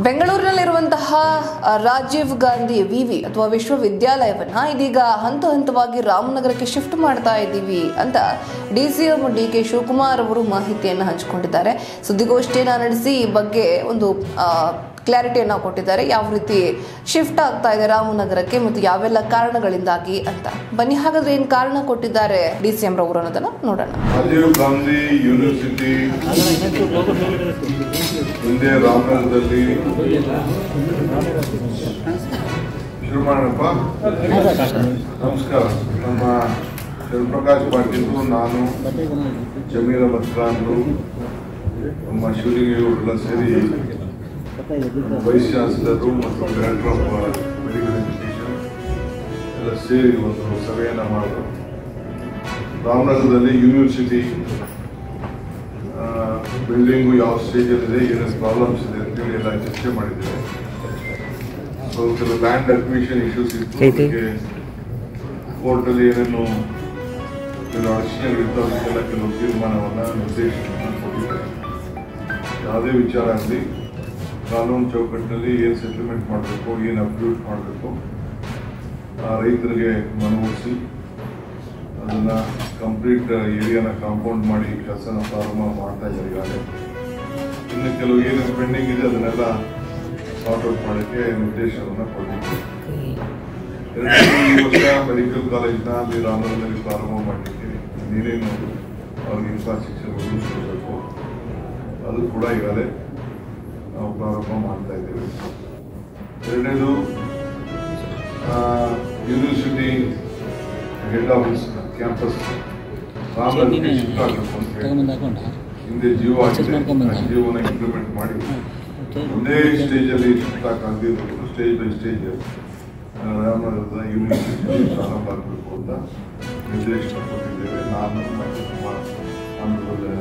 ಬೆಂಗಳೂರಿನಲ್ಲಿರುವಂತಹ ಆ, ರಾಜೀವ್ ಗಾಂಧಿ ವಿವಿ ಅಥವಾ ವಿಶ್ವವಿದ್ಯಾಲಯವನ್ನ ಇದೀಗ ಹಂತ ಹಂತವಾಗಿ ರಾಮನಗರಕ್ಕೆ ಶಿಫ್ಟ್ ಮಾಡ್ತಾ ಇದ್ದೀವಿ ಅಂತ ಡಿಸಿಎಂ ಡಿ ಕೆ ಶಿವಕುಮಾರ್ ಅವರು ಮಾಹಿತಿಯನ್ನು ಹಂಚಿಕೊಂಡಿದ್ದಾರೆ ಸುದ್ದಿಗೋಷ್ಠಿಯನ್ನು ನಡೆಸಿ ಈ ಬಗ್ಗೆ ಒಂದು ಕ್ಲಾರಿಟಿಯನ್ನು ಕೊಟ್ಟಿದ್ದಾರೆ ಯಾವ ರೀತಿ ಶಿಫ್ಟ್ ಆಗ್ತಾ ಇದೆ ರಾಮನಗರಕ್ಕೆ ಮತ್ತು ಯಾವೆಲ್ಲ ಕಾರಣಗಳಿಂದಾಗಿ ಅಂತ ಬನ್ನಿ ಹಾಗಾದ್ರೆ ಏನು ಕಾರಣ ಕೊಟ್ಟಿದ್ದಾರೆ ಡಿ ಸಿ ಎಂ ರವರು ಅನ್ನೋದನ್ನ ನೋಡೋಣ ರಾಜೀವ್ ಗಾಂಧಿ ಯೂನಿವರ್ಸಿಟಿ ಹಿಂದೆ ರಾಮನಗರದಲ್ಲಿ ಶುರು ಮಾಡೋಣಪ್ಪ ನಮಸ್ಕಾರ ನಮ್ಮ ಶಿವಪ್ರಕಾಶ್ ಪಾಟೀಲ್ರು ನಾನು ಜಮೀರ ಮತ್ರಾನ್ರು ನಮ್ಮ ಶಿವಲಿಂಗೇಗೌಡರೆಲ್ಲ ಸೇರಿ ವೈಸ್ ಚಾನ್ಸಲರು ಮತ್ತು ಡೈರೆಕ್ಟರ್ ಆಫ್ ಮೆಡಿಕಲ್ ಎಜುಕೇಷನ್ ಎಲ್ಲ ಸೇರಿ ಒಂದು ಸಭೆಯನ್ನು ಮಾಡಿದ್ರು ರಾಮನಗರದಲ್ಲಿ ಯೂನಿವರ್ಸಿಟಿ ಬಿಲ್ಡಿಂಗು ಯಾವ ಸ್ಟೇಜಲ್ಲಿದೆ ಏನೇನು ಪ್ರಾಬ್ಲಮ್ಸ್ ಇದೆ ಅಂತೇಳಿ ಎಲ್ಲ ಚರ್ಚೆ ಮಾಡಿದ್ದೇವೆ ಸೊ ಕೆಲವು ಲ್ಯಾಂಡ್ ಅಕ್ವಿಷನ್ ಇಶ್ಯೂಸ್ ಇತ್ತು ಅದಕ್ಕೆ ಕೋರ್ಟಲ್ಲಿ ಏನೇನು ಕೆಲವು ಅಡಚಣೆಗಳಿತ್ತು ಅದಕ್ಕೆಲ್ಲ ಕೆಲವು ತೀರ್ಮಾನವನ್ನು ನಿರ್ದೇಶನವನ್ನು ಕೊಟ್ಟಿದ್ದಾರೆ ಯಾವುದೇ ವಿಚಾರ ಆಗಲಿ ಕಾನೂನು ಚೌಕಟ್ಟಿನಲ್ಲಿ ಏನು ಸೆಟಲ್ಮೆಂಟ್ ಮಾಡಬೇಕು ಏನು ಅಪ್ರೂವ್ ಮಾಡಬೇಕು ರೈತರಿಗೆ ಮನವೊಲಿಸಿ ಅದನ್ನ ಕಂಪ್ಲೀಟ್ ಏರಿಯಾನ ಕಾಂಪೌಂಡ್ ಮಾಡಿ ಕೆಲಸನ ಪ್ರಾರಂಭ ಮಾಡ್ತಾ ಇದ್ದಾರೆ ಈಗಾಗಲೇ ಇನ್ನು ಕೆಲವು ಏನು ಪೆಂಡಿಂಗ್ ಇದೆ ಅದನ್ನೆಲ್ಲ ಸಾರ್ಟ್ ಔಟ್ ಮಾಡೋಕ್ಕೆ ನಿರ್ದೇಶನವನ್ನು ಕೊಟ್ಟಿದ್ದೀವಿ ಎರಡನೇ ಈ ವರ್ಷ ಮೆಡಿಕಲ್ ಕಾಲೇಜ್ನ ಅಲ್ಲಿ ರಾಮನಗರದಲ್ಲಿ ಪ್ರಾರಂಭ ಮಾಡಲಿಕ್ಕೆ ಏನೇನು ಅವ್ರಿಗೆ ಇನ್ಫ್ರಾಸ್ಟ್ರಕ್ಚರ್ ಒದಗಿಸ್ಕೊಳ್ಬೇಕು ಅದು ಕೂಡ ಈಗಾಗಲೇ ನಾವು ಪ್ರಾರಂಭ ಮಾಡ್ತಾ ಇದ್ದೇವೆ ಎರಡನೇದು ಯೂನಿವರ್ಸಿಟಿ ಹೆಡ್ ಆಫೀಸ್ ಕ್ಯಾಂಪಸ್ ರಾಮನಗರಕ್ಕೆ ಶಿಫ್ಟ್ ಆಗಬೇಕು ಅಂತ ಹೇಳಿ ತಗೊಂಬಂದು ಹಾಕೊಂಡ ಹಿಂದೆ ಜಿಯೋ ಆಗಿದೆ ಮಾಡ್ಕೊಂಬಂದ? ಆ ಜಿಯೋನ ಇಂಪ್ಲಿಮೆಂಟ್ ಮಾಡಿ ಒಂದೇ ಸ್ಟೇಜಲ್ಲಿ ಶಿಫ್ಟ್ ಆಗದಿರಬೇಕು ಸ್ಟೇಜ್ ಬೈ ಸ್ಟೇಜ್ ರಾಮನಗರದ ಯೂನಿವರ್ಸಿಟಿ ಪ್ರಾರಂಭ ಆಗಬೇಕು ಅಂತ ನಿರ್ದೇಶನ ಕೊಟ್ಟಿದ್ದೇವೆ ನಾನು ಮತ್ತು ನಮ್ಮ ಆಂಧ್ರದ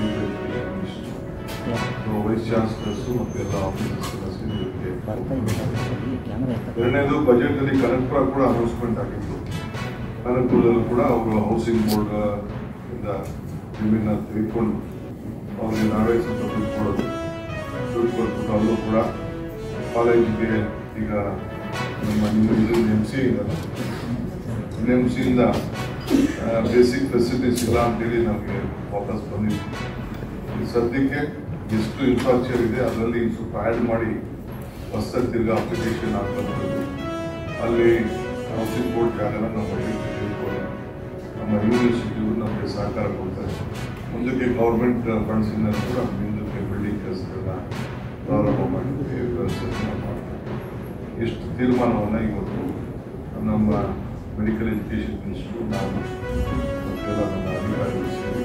ವೈಸ್ ಚಾನ್ಸಲರ್ಸು ಮತ್ತು ಎಲ್ಲ ಆಫೀಸರ್ಸ್ ಎಲ್ಲ ಸೇರಿ ಇದಕ್ಕೆ ಕ್ಯಾಮ್ರಾ ಎರಡನೇದು ಬಜೆಟ್ ಅಲ್ಲಿ ಕನಕಪುರ ಕೂಡ ಅನೌನ್ಸ್ಮೆಂಟ್ ಆಗಿತ್ತು ಕನಕಪುರದಲ್ಲೂ ಕೂಡ ಅವರು ಹೌಸಿಂಗ್ ಬೋರ್ಡ್ ಇಂದ ಜಮೀನ ತೆಗೆದುಕೊಂಡು ಅವ್ರಿಗೆ ನಾವೇ ಸ್ವಲ್ಪ ದುಡ್ಡು ಕೊಡೋದು ದುಡ್ಡು ಕೊಟ್ಬಿಟ್ಟು ಅಲ್ಲೂ ಕೂಡ ಕಾಲೇಜಿಗೆ ಈಗ ನಮ್ಮ ಎಮ್ ಸಿ ಎಮ್ ಸಿಯಿಂದ ಬೇಸಿಕ್ ಫೆಸಿಲಿಟೀಸ್ ಇಲ್ಲ ಅಂತೇಳಿ ನಮಗೆ ವಾಪಸ್ ಬಂದಿತ್ತು ಈ ಸದ್ಯಕ್ಕೆ ಎಷ್ಟು ಇನ್ಫ್ರಾಸ್ಟ್ರಕ್ಚರ್ ಇದೆ ಅದರಲ್ಲಿ ಸ್ವಲ್ಪ ಆ್ಯಡ್ ಮಾಡಿ ಹೊಸದಾಗಿ ತಿರ್ಗಾ ಅಪ್ಲಿಕೇಶನ್ ಹಾಕುವಂಥದ್ದು ಅಲ್ಲಿ ಹೌಸಿಂಗ್ ಬೋರ್ಡ್ ಜಾಗನ ನಮ್ಮ ಬಜೆಟ್ ತೆಗೆದುಕೊಂಡು ನಮ್ಮ ಯೂನಿವರ್ಸಿಟಿಯು ನಮಗೆ ಸಹಕಾರ ಕೊಡ್ತಾರೆ ಮುಂದಕ್ಕೆ ಗೌರ್ಮೆಂಟ್ ಫಂಡ್ಸಿಂದ ಕೂಡ ಮುಂದಕ್ಕೆ ಬಿಲ್ಡಿಂಗ್ ಕೆಲಸಗಳನ್ನ ಪ್ರಾರಂಭ ಮಾಡಿದ್ದೇವೆ ವ್ಯವಸ್ಥೆಯನ್ನು ಮಾಡ್ತಾರೆ ಎಷ್ಟು ತೀರ್ಮಾನವನ್ನು ಇವತ್ತು ನಮ್ಮ ಮೆಡಿಕಲ್ ಎಜುಕೇಷನ್ ಇನ್ಸ್ಟಿಟ್ಯೂಟ್ ನಾನು ಮತ್ತೆಲ್ಲ ನಮ್ಮ ಅಧಿಕಾರಿಗಳು ಸೇರಿ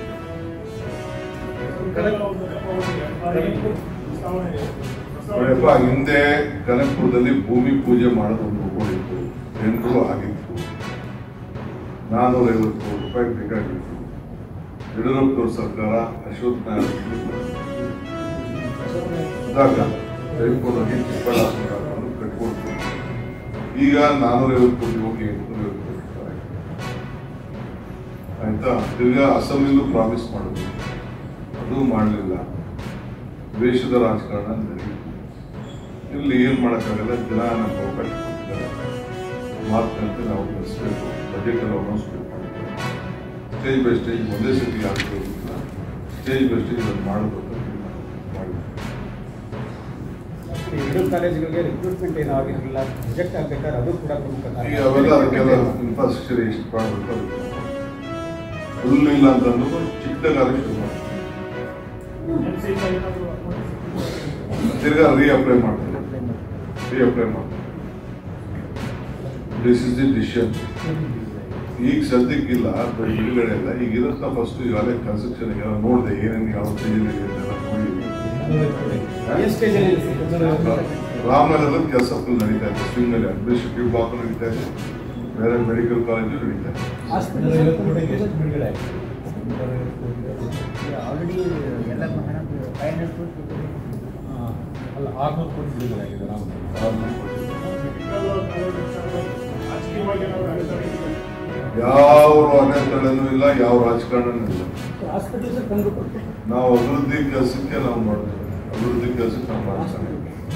ನೋಡಪ್ಪ ಹಿಂದೆ ಕನಕಪುರದಲ್ಲಿ ಭೂಮಿ ಪೂಜೆ ಮಾಡೋದು ಒಂದು ಒಪ್ಕೊಂಡಿತ್ತು ಟೆಂಡರು ಆಗಿತ್ತು ನಾನ್ನೂರ ಐವತ್ತು ಕೋಟಿ ರೂಪಾಯಿ ಬೇಕಾಗಿತ್ತು ಯಡಿಯೂರಪ್ಪನವ್ರ ಸರ್ಕಾರ ಅಶ್ವಥ್ ನಾರಾಯಣ ತೆಗೆದುಕೊಂಡೋಗಿ ಚಿಕ್ಕಬಳ್ಳಾಪುರ ಹಾಕೊಂಡು ಕಟ್ಕೊಡ್ತು ಈಗ ನಾನ್ನೂರ ಐವತ್ತು ಕೋಟಿ ಹೋಗಿ ಎಂಟುನೂರ ಐವತ್ತು ಕೋಟಿ ರೂಪಾಯಿ ಆಯ್ತಾ ತಿರ್ಗಾ ಅಸೆಂಬ್ಲಿಲೂ ಪ್ರಾಮಿಸ್ ಮಾಡಿದ್ರು ಅದು ಮಾಡಲಿಲ್ಲ ದ್ವೇಷದ ರಾಜಕಾರಣ ನಡೆಯಿತು ಇಲ್ಲಿ ಏನು ಮಾಡೋಕ್ಕಾಗಲ್ಲ ಜನ ನಮ್ಗೆ ಅವಕಾಶ ಕೊಟ್ಟಿದ್ದಾರೆ ಮಾತಿನಂತೆ ನಾವು ನಡೆಸಬೇಕು ಬಜೆಟ್ ಎಲ್ಲ ಅನೌನ್ಸ್ಮೆಂಟ್ ಮಾಡಿದ್ದೇವೆ ಸ್ಟೇಜ್ ಬೈ ಸ್ಟೇಜ್ ಒಂದೇ ಸತಿ ಆಗಿರೋದಿಲ್ಲ ಸ್ಟೇಜ್ ಬೈ ಸ್ಟೇಜ್ ಅದು ಮಾಡಬೇಕು ಅಂತ ತೀರ್ಮಾನ ಮಾಡಿದ್ವಿ ಎರಡು ಕಾಲೇಜುಗಳಿಗೆ ರಿಕ್ರೂಟ್ಮೆಂಟ್ ಏನೂ ಆಗಿರಲಿಲ್ಲ ರಿಜೆಕ್ಟ್ ಆಗ್ಬೇಕಾದ್ರೆ ಅದು ಕೂಡ ಪ್ರಮುಖ ಕಾರಣ. ಈಗ ಅವೆಲ್ಲ ಅದಕ್ಕೆಲ್ಲ ಇನ್ಫ್ರಾಸ್ಟ್ರಕ್ಚರ್ ಎಷ್ಟು ಮಾಡಬೇಕು ಅದಕ್ಕೆ ಫುಲ್ ಇಲ್ಲ ಅಂತಂದು ಚಿಕ್ಕದಾಗಿ ಶುರು ಮಾಡ್ತೀವಿ ತಿರ್ಗಾ ರೀಅಪ್ಲೈ ಮಾಡ್ತೀವಿ ರೀಅಪ್ಲೈ ಮಾಡ್ತೀವಿ ದಿಸ್ ಇಸ್ ದಿ ಡಿಸಿಷನ್ ಈಗ ಸದ್ಯಕ್ಕಿಲ್ಲ ಬಟ್ ಹಿಂದ್ಗಡೆ ಇಲ್ಲ ಈಗ ಇರೋದನ್ನ ಫಸ್ಟ್ ಈಗಾಗಲೇ ಕನ್ಸ್ಟ್ರಕ್ಷನ್ ಈಗ ನೋಡಿದೆ ಏನೇನು ಯಾವ ಸ್ಟೇಜಲ್ಲಿ ಇದೆ ಅಂತೆಲ್ಲ ನೋಡಿದ್ವಿ ಎಷ್ಟು ಸ್ಟೇಜಲ್ಲಿ ಇದೆ? ರಾಮನಗರದಲ್ಲಿ ಕೆಲಸ ಫುಲ್ ನಡೀತಾ ಇದೆ ಸ್ವಿಂಗ್ ಅಲ್ಲಿ ಅಡ್ಮಿನಿಸ್ಟ್ರೇಟಿವ್ ಬ್ಲಾಕ್ ನಡೀತಾ ಇದೆ ಬೇರೆ ಮೆಡಿಕಲ್ ಕಾಲೇಜು ನಡೀತಾ ಇದೆ ಹಾಸ್ಪಿಟಲ್ ಐವತ್ತು ಕೋಟಿಗೆ ಎಷ್ಟು ಬಿಡುಗಡೆ ಆಯ್ತು? ಆಲ್ರೆಡಿ ಎಲ್ಲ ಹಣ ಫೈವ್ ಹಂಡ್ರೆಡ್ ಕೋಟಿ ಆ, ಅಲ್ಲ ಆರ್ನೂರು ಕೋಟಿ ಬಿಡುಗಡೆ ಆಗಿದೆ ರಾಮನಗರ ಆರ್ನೂರು ಕೋಟಿ. ಯಾವ ಅಡೆತಡೆನೂ ಇಲ್ಲ ಯಾವ ರಾಜಕಾರಣನೂ ಇಲ್ಲ ಹಾಸ್ಪಿಟಲ್ ಕಂಡು ಕೊಟ್ಟು ನಾವು ಅಭಿವೃದ್ಧಿ ಕೆಲಸಕ್ಕೆ ನಾವು ಮಾಡ್ತೇವೆ ಅಭಿವೃದ್ಧಿ ಕೆಲಸಕ್ಕೆ ನಾವು ಮಾಡ್ತಾನೆ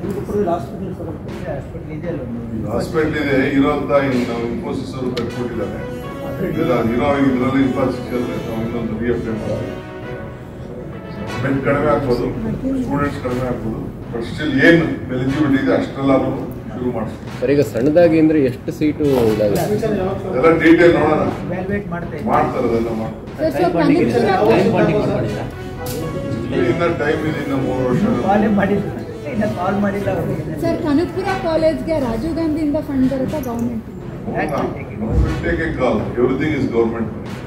ನಿಮ್ಗೆ ಹಾಸ್ಪಿಟಲ್ ಹಾಸ್ಪಿಟಲ್ ಇದೆ ಅಲ್ಲ ಒಂದು ಹಾಸ್ಪಿಟಲ್ ಇದೆ ಇರೋಂತ ಇನ್ನು ಇನ್ಫೋಸಿಸ್ ಅವರು ಕಟ್ಕೊಟ್ಟಿದ್ದಾರೆ ಇದೆಲ್ಲ ಇರೋ ಇದರಲ್ಲಿ ಇನ್ಫ್ರಾಸ್ಟ್ರಕ್ಚರ್ ನಾವು ಇನ್ನೊಂದು ರಿಅಪ್ಲೈ ಮಾಡ್ತೀವಿ ಬೆಡ್ ಕಡಿಮೆ ಆಗ್ಬೋದು ಸ್ಟೂಡೆಂಟ್ಸ್ ಕಡಿಮೆ ಆಗ್ಬೋದು ಬಟ್ ಸ್ಟಿಲ್ ಏನು ಎಲಿಜಿಬಿಲಿಟಿ ಇದೆ ಅಷ್ಟೆಲ್ಲ ಶುರು ಮಾಡಿಸ್ತೀವಿ ಸರ್ ಈಗ ಸಣ್ಣದಾಗಿ ಅಂದ್ರೆ ಎಷ್ಟು ಸೀಟು ಇದಾವೆ ಎಲ್ಲ ಡೀಟೇಲ್ ನೋಡೋಣ ವ್ಯಾಲ್ಯೂಯೇಟ್ ಮಾಡ್ತಾ ಇದ್ದೀವಿ ಮಾಡ್ತಾರೆ ಅದೆಲ್ಲ ಮಾಡ್ತಾರೆ ಟೈಮ್ ಬಾಂಡಿಂಗ್ ಟೈಮ್ ಬಾಂಡಿಂಗ್ ಮಾಡ್ಕೊಂಡಿಲ್ಲ ಇನ್ನ ಟೈಮ್ ಇದೆ ಇನ್ನು ಮೂರು ವರ್ಷ ಕಾಲೇ ಮಾಡಿಲ್ಲ ಇನ್ನು ಕಾಲ್ ಮಾಡಿಲ್ಲ ಅವ್ರಿಗೆ ಸರ್ ಕನಕಪುರ ಕಾಲೇಜ್ಗೆ ರಾಜೀವ್ ಗಾಂಧಿಯಿಂದ ಫಂಡ್ ಬರುತ್ತಾ government take a call everything is government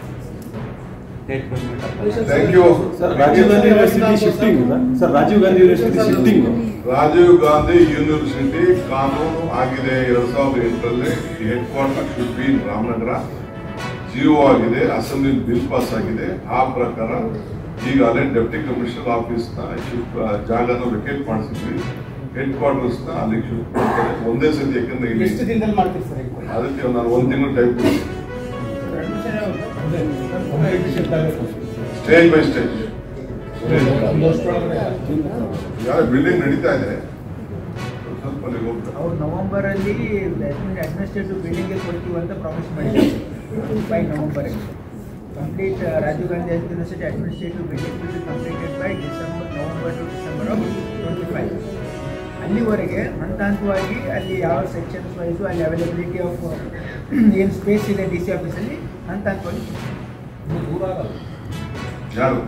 thank you sir Rajiv Gandhi university shifting sir Rajiv Gandhi university shifting Rajiv Gandhi university ಕಾನೂನು ಆಗಿದೆ ಎರಡ್ ಸಾವಿರದ ಎಂಟರಲ್ಲಿ head quarter should be in Ramanagara GO ಆಗಿದೆ ಅಸೆಂಬ್ಲಿ ಬಿಲ್ ಪಾಸ್ ಆಗಿದೆ ಆ ಪ್ರಕಾರ ಈಗಾಗಲೇ ಡೆಪ್ಟಿ ಕಮಿಷನರ್ ಆಫೀಸ್ ನ ಶಿಫ್ಟ್ ಜಾಗನ ವೆಕೇಟ್ ಮಾಡಿಸಿದ್ವಿ ಹೆಡ್ ಕ್ವಾರ್ಟರ್ಸ್ ನ ಅಲ್ಲಿಗೆ ಶಿಫ್ಟ್ ಮಾಡ್ತಾರೆ ಒಂದೇ ಸತಿ ಯಾಕಂದ್ರೆ ಇಲ್ಲಿ ಎಷ್ಟು ದಿನದಲ್ಲಿ ಮಾಡ್ತೀರಿ ಸರ್ ಈಗ ಅದಕ್ಕೆ ನಾನು ಒಂದ್ ತಿಂಗಳು ಟೈಪ್ ಸ್ಟೇಜ್ ಬೈ ಸ್ಟೇಜ್ ಯಾರ ಬಿಲ್ಡಿಂಗ್ ನಡೀತಾ ಇದೆ ಸ್ವಲ್ಪ ಅಲ್ಲಿಗೆ ಹೋಗ್ತಾರೆ ಅವ್ರು ನವೆಂಬರ್ ಅಲ್ಲಿ ಅಡ್ಮಿನಿಸ್ಟ್ರೇಟಿವ್ ಬಿಲ್ಡಿಂಗ್ ಕೊಡ್ತೀವಿ ಅಂತ ಪ್ರಾಮಿಸ್ ಮಾಡಿದ್ದಾರೆ by November complete Rajiv Gandhi university administrative building will be completed by December November to December of twenty five ಅಲ್ಲಿವರೆಗೆ ಹಂತ ಹಂತವಾಗಿ ಅಲ್ಲಿ ಯಾವ ಸೆಕ್ಷನ್ಸ್ ವೈಸು ಅಲ್ಲಿ ಅವೈಲಬಿಲಿಟಿ ಆಫ್ ಏನು ಸ್ಪೇಸ್ ಇದೆ ಡಿ ಸಿ ಆಫೀಸಲ್ಲಿ ಹಂತ ಹಂತವಾಗಿ ದೂರ ಆಗಲ್ಲ ಯಾರು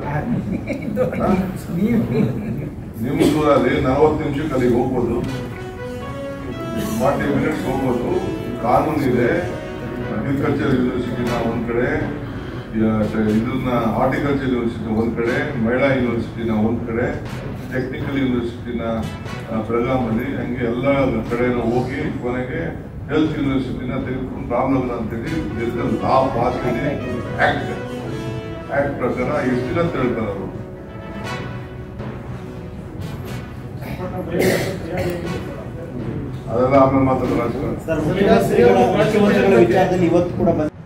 ನೀವು ನಿಮ್ಮ ದೂರಲ್ಲಿ ನಲವತ್ತು ನಿಮಿಷಕ್ಕೆ ಅಲ್ಲಿಗೆ ಹೋಗ್ಬೋದು ಫಾರ್ಟಿ ಮಿನಿಟ್ಸ್ ಹೋಗ್ಬೋದು ಕಾನೂನು ಇದೆ ಅಗ್ರಿಕಲ್ಚರ್ ಯೂನಿವರ್ಸಿಟಿನ ಒಂದ್ ಕಡೆ ಯ- ಇದನ್ನ ಹಾರ್ಟಿಕಲ್ಚರ್ ಯೂನಿವರ್ಸಿಟಿ ಒಂದ್ ಕಡೆ ಮಹಿಳಾ ಯೂನಿವರ್ಸಿಟಿನ ಒಂದ್ ಕಡೆ ಟೆಕ್ನಿಕಲ್ ಯೂನಿವರ್ಸಿಟಿನ ಬೆಳಗಾಮಲ್ಲಿ ಹಂಗೆ ಎಲ್ಲ ಕಡೆನೂ ಹೋಗಿ ಕೊನೆಗೆ ಹೆಲ್ತ್ ಯೂನಿವರ್ಸಿಟಿನ ತೆಗೆದುಕೊಂಡು ರಾಮನಗರ ಅಂತೇಳಿ ಲಾ ಪಾಸ್ ಇದೆ ಆಕ್ಟ್ ಆಕ್ಟ್ ಪ್ರಕಾರ ಎಷ್ಟು ದಿನ ಅಂತ ಹೇಳ್ತಾರೆ ಅವರು ಅದೆಲ್ಲ ಆಮೇಲೆ ಮಾತಾಡೋಣ ರಾಜಕಾರಣ ಸರ್ ಮುಖ್ಯಮಂತ್ರಿಗಳ ಮುಖ್ಯಮಂತ್ರಿಗಳ ವಿಚಾರದಲ್ಲಿ ಇವತ್ತು ಕೂಡ ಬಂದ